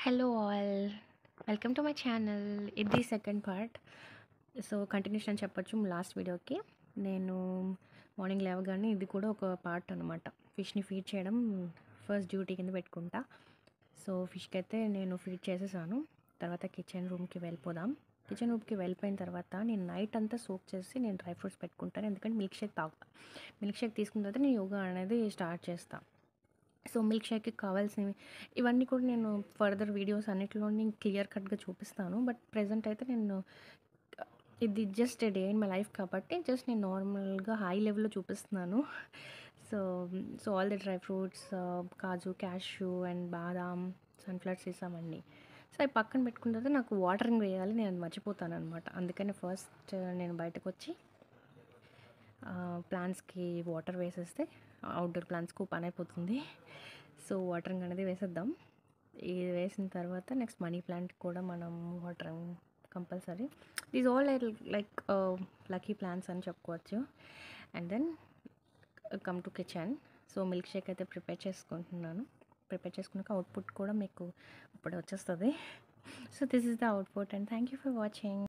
hello all welcome to my channel ఇది second part so continuation అని చెప్పొచ్చు last వీడియోకి నేను మార్నింగ్ లేవగానే ఇది కూడా ఒక పార్ట్ అనమాట ఫిష్ని ఫీడ్ చేయడం ఫస్ట్ డ్యూటీ కింద పెట్టుకుంటా సో ఫిష్కి అయితే నేను ఫీడ్ చేసేసాను తర్వాత కిచెన్ రూమ్కి వెళ్ళిపోదాం కిచెన్ రూమ్కి వెళ్ళిపోయిన తర్వాత నేను నైట్ అంతా సోక్ చేసి నేను డ్రై ఫ్రూట్స్ పెట్టుకుంటాను ఎందుకంటే మిల్క్ షేక్ తాగుతా మిల్క్ షేక్ తీసుకున్న తర్వాత నేను యోగా అనేది స్టార్ట్ చేస్తాను సో మిల్క్ షేక్కి కావాల్సినవి ఇవన్నీ కూడా నేను ఫర్దర్ వీడియోస్ అన్నిటిలో నేను క్లియర్ కట్గా చూపిస్తాను బట్ ప్రజెంట్ అయితే నేను ఇది just day in my life కాబట్టి జస్ట్ నేను నార్మల్గా హై లెవెల్లో చూపిస్తున్నాను so so all the dry fruits kaju cashew and badam sunflower seeds అవన్నీ సో అవి పక్కన పెట్టుకున్న తర్వాత నాకు వాటరింగ్ వేయాలి నేను అది మర్చిపోతాను అనమాట అందుకని ఫస్ట్ నేను బయటకు వచ్చి ప్లాంట్స్కి వాటర్ వేసేస్తే అవుట్డోర్ ప్లాంట్స్కి పని అయిపోతుంది సో వాటరింగ్ అనేది వేసేద్దాం ఇది వేసిన తర్వాత నెక్స్ట్ మనీ ప్లాంట్ కూడా మనం watering compulsory these all like lucky plants అని చెప్పుకోవచ్చు and then come to kitchen so milkshake అయితే ప్రిపేర్ చేసుకుంటున్నాను ప్రిపేర్ చేసుకున్నాక అవుట్పుట్ కూడా మీకు ఇప్పుడు వచ్చేస్తుంది so this is the output and thank you for watching